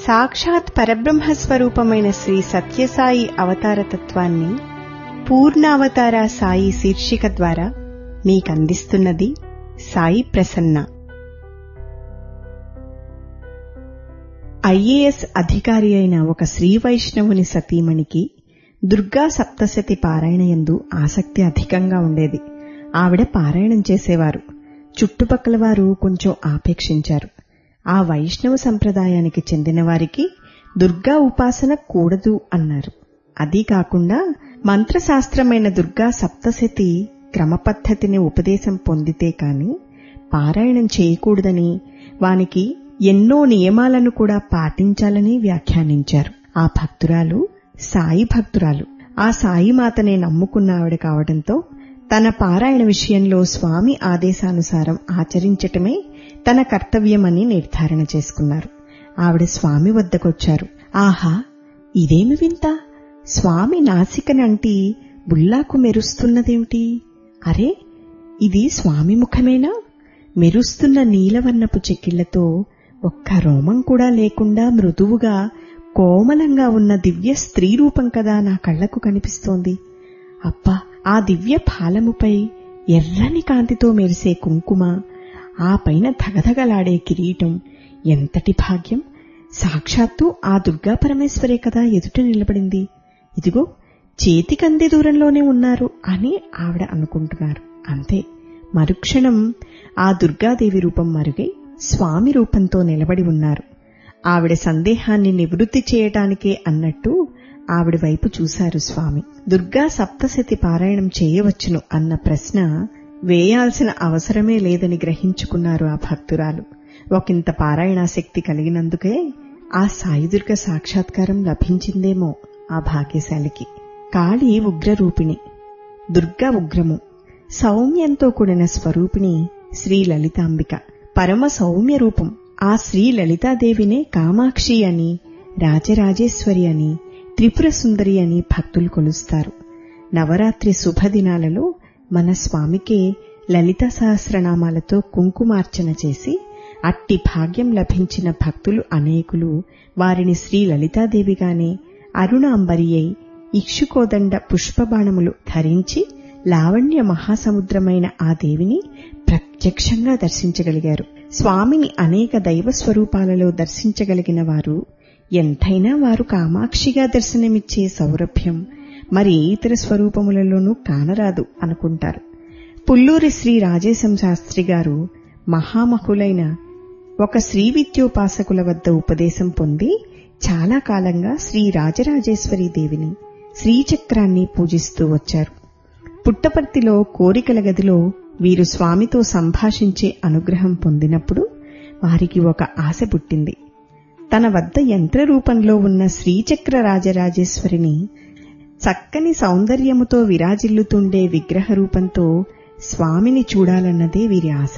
సాక్షాత్ పరబ్రహ్మ స్వరూపమైన శ్రీ సత్యసాయి అవతార తత్వాన్ని పూర్ణావతార సాయి శీర్షిక ద్వారా మీకందిస్తున్నది సాయి ప్రసన్న ఐఏఎస్ అధికారి అయిన ఒక శ్రీ వైష్ణవుని సతీమణికి దుర్గా సప్తశతి పారాయణయందు ఆసక్తి అధికంగా ఉండేది ఆవిడ పారాయణం చేసేవారు చుట్టుపక్కల వారు కొంచెం ఆపేక్షించారు ఆ వైష్ణవ సంప్రదాయానికి చెందిన వారికి దుర్గా ఉపాసన కూడదు అన్నారు అదీ కాకుండా మంత్రశాస్త్రమైన దుర్గా సప్తశతి క్రమపద్ధతిని ఉపదేశం పొందితే కాని పారాయణం చేయకూడదని వానికి ఎన్నో నియమాలను కూడా పాటించాలని వ్యాఖ్యానించారు ఆ భక్తురాలు సాయి భక్తురాలు ఆ సాయి మాతనే నమ్ముకున్న ఆవిడ కావడంతో తన పారాయణ విషయంలో స్వామి ఆదేశానుసారం ఆచరించటమే తన కర్తవ్యమని నిర్ధారణ చేసుకున్నారు ఆవిడ స్వామి వద్దకొచ్చారు ఆహా ఇదేమి వింత స్వామి నాసికనంటి బుల్లాకు మెరుస్తున్నదేమిటి అరే ఇది స్వామి ముఖమేనా మెరుస్తున్న నీలవర్ణపు చెక్కిళ్లతో ఒక్క రోమం కూడా లేకుండా మృదువుగా కోమలంగా ఉన్న దివ్య స్త్రీ రూపం కదా నా కళ్లకు కనిపిస్తోంది అబ్బా ఆ దివ్య ఫాలముపై ఎర్రని కాంతితో మెరిసే కుంకుమ ఆ పైన ధగధగలాడే కిరీటం ఎంతటి భాగ్యం సాక్షాత్తు ఆ దుర్గా పరమేశ్వరే కదా ఎదుట నిలబడింది ఇదిగో చేతికంది దూరంలోనే ఉన్నారు అని ఆవిడ అనుకుంటున్నారు అంతే మరుక్షణం ఆ దుర్గాదేవి రూపం మరుగై స్వామి రూపంతో నిలబడి ఉన్నారు ఆవిడ సందేహాన్ని నివృత్తి చేయటానికే అన్నట్టు ఆవిడ వైపు చూశారు స్వామి దుర్గా సప్తశతి పారాయణం చేయవచ్చును అన్న ప్రశ్న వేయాల్సిన అవసరమే లేదని గ్రహించుకున్నారు ఆ భక్తురాలు ఒకంత పారాయణాశక్తి కలిగినందుకే ఆ సాయిదుర్గ సాక్షాత్కారం లభించిందేమో ఆ భాగ్యశాలికి కాళీ ఉగ్రరూపిణి దుర్గా ఉగ్రము సౌమ్యంతో కూడిన స్వరూపిణి శ్రీ లలితాంబిక పరమ సౌమ్య రూపం ఆ శ్రీ లలితాదేవినే కామాక్షి అని రాజరాజేశ్వరి అని త్రిపుర సుందరి అని భక్తులు కొలుస్తారు నవరాత్రి శుభదినాలలో మన స్వామికే లలిత సహస్రనామాలతో కుంకుమార్చన చేసి అట్టి భాగ్యం లభించిన భక్తులు అనేకులు వారిని శ్రీ లలితాదేవిగానే అరుణాంబరియై ఇక్షుకోదండ పుష్పబాణములు ధరించి లావణ్య మహాసముద్రమైన ఆ దేవిని ప్రత్యక్షంగా దర్శించగలిగారు స్వామిని అనేక దైవ స్వరూపాలలో దర్శించగలిగిన వారు ఎంతైనా వారు కామాక్షిగా దర్శనమిచ్చే సౌరభ్యం మరి ఇతర స్వరూపములలోనూ కానరాదు అనుకుంటారు పుల్లూరి శ్రీ రాజేశం శాస్త్రి గారు మహామహులైన ఒక శ్రీ విద్యోపాసకుల వద్ద ఉపదేశం పొంది చాలా కాలంగా శ్రీ రాజరాజేశ్వరి దేవిని శ్రీచక్రాన్ని పూజిస్తూ వచ్చారు పుట్టపర్తిలో కోరికల గదిలో వీరు స్వామితో సంభాషించే అనుగ్రహం పొందినప్పుడు వారికి ఒక ఆశ పుట్టింది తన వద్ద యంత్ర రూపంలో ఉన్న శ్రీచక్ర రాజరాజేశ్వరిని చక్కని సౌందర్యముతో విరాజిల్లుతుండే విగ్రహ రూపంతో స్వామిని చూడాలన్నదే వీరి ఆశ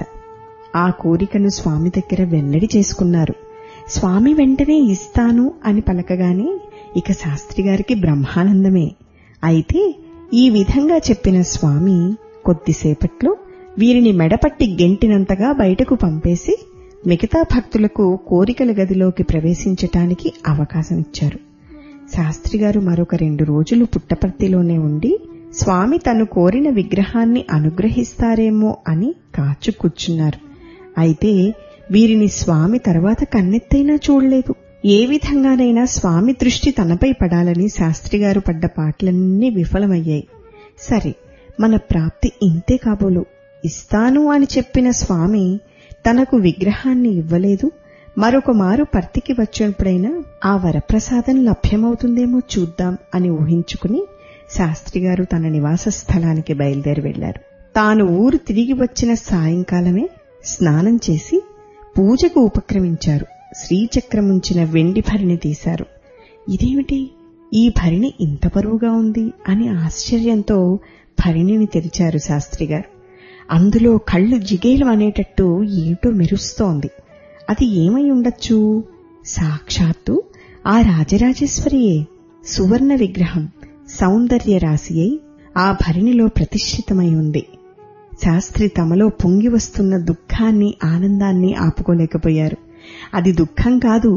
ఆ కోరికను స్వామి దగ్గర వెల్లడి చేసుకున్నారు స్వామి వెంటనే ఇస్తాను అని పలకగానే ఇక శాస్త్రి గారికి బ్రహ్మానందమే అయితే ఈ విధంగా చెప్పిన స్వామి కొద్దిసేపట్లో వీరిని మెడపట్టి గెంటినంతగా బయటకు పంపేసి మిగతా భక్తులకు కోరికల గదిలోకి ప్రవేశించటానికి అవకాశం ఇచ్చారు శాస్త్రిగారు మరొక రెండు రోజులు పుట్టపర్తిలోనే ఉండి స్వామి తను కోరిన విగ్రహాన్ని అనుగ్రహిస్తారేమో అని కాచు కూర్చున్నారు అయితే వీరిని స్వామి తర్వాత కన్నెత్తైనా చూడలేదు ఏ విధంగానైనా స్వామి దృష్టి తనపై పడాలని శాస్త్రిగారు పడ్డ పాటలన్నీ విఫలమయ్యాయి సరే మన ప్రాప్తి ఇంతే కాబోలు ఇస్తాను అని చెప్పిన స్వామి తనకు విగ్రహాన్ని ఇవ్వలేదు మరొక మారు పర్తికి వచ్చినప్పుడైనా ఆ వరప్రసాదం లభ్యమవుతుందేమో చూద్దాం అని ఊహించుకుని శాస్త్రిగారు తన నివాస స్థలానికి బయలుదేరి వెళ్లారు తాను ఊరు తిరిగి వచ్చిన సాయంకాలమే స్నానం చేసి పూజకు ఉపక్రమించారు శ్రీచక్రముంచిన వెండి భరిణి తీశారు ఇదేమిటి ఈ భరిణి ఇంత బరువుగా ఉంది అని ఆశ్చర్యంతో భరిణిని తెరిచారు శాస్త్రిగారు అందులో కళ్ళు జిగేలు అనేటట్టు ఏటో మెరుస్తోంది అది ఏమై ఉండొచ్చు సాక్షాత్తు ఆ రాజరాజేశ్వరియే సువర్ణ విగ్రహం సౌందర్య రాశి అయి ఆ భరిణిలో ప్రతిష్ఠితమై ఉంది శాస్త్రి తమలో పొంగి వస్తున్న దుఃఖాన్ని ఆనందాన్ని ఆపుకోలేకపోయారు అది దుఃఖం కాదు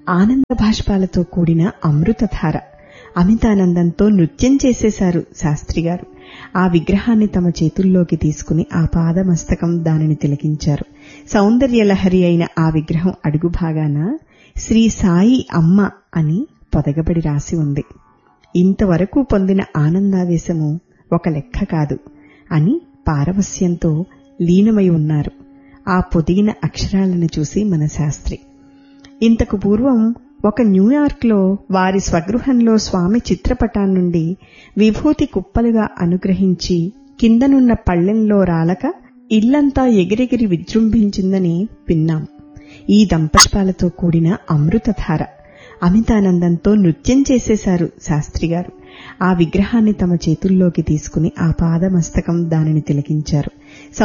ఆనంద భాష్పాలతో కూడిన అమృతధార అమితానందంతో నృత్యం చేసేశారు శాస్త్రి గారు ఆ విగ్రహాన్ని తమ చేతుల్లోకి తీసుకుని ఆ పాదమస్తకం దానిని తిలకించారు సౌందర్యలహరి అయిన ఆ విగ్రహం అడుగు భాగాన శ్రీ సాయి అమ్మ అని పొదగబడి రాసి ఉంది ఇంతవరకు పొందిన ఆనందావేశము ఒక లెక్క కాదు అని పారవస్యంతో లీనమై ఉన్నారు ఆ పొదిగిన అక్షరాలను చూసి మన శాస్త్రి ఇంతకు పూర్వం ఒక న్యూయార్క్లో వారి స్వగృహంలో స్వామి చిత్రపటాన్నుండి విభూతి కుప్పలుగా అనుగ్రహించి కిందనున్న పళ్ళెంలో రాలక ఇల్లంతా ఎగిరెగిరి విజృంభించిందని విన్నాం ఈ దంపష్పాలతో కూడిన అమృతధార అమితానందంతో నృత్యం చేసేశారు శాస్త్రి గారు ఆ విగ్రహాన్ని తమ చేతుల్లోకి తీసుకుని ఆ పాదమస్తకం దానిని తిలకించారు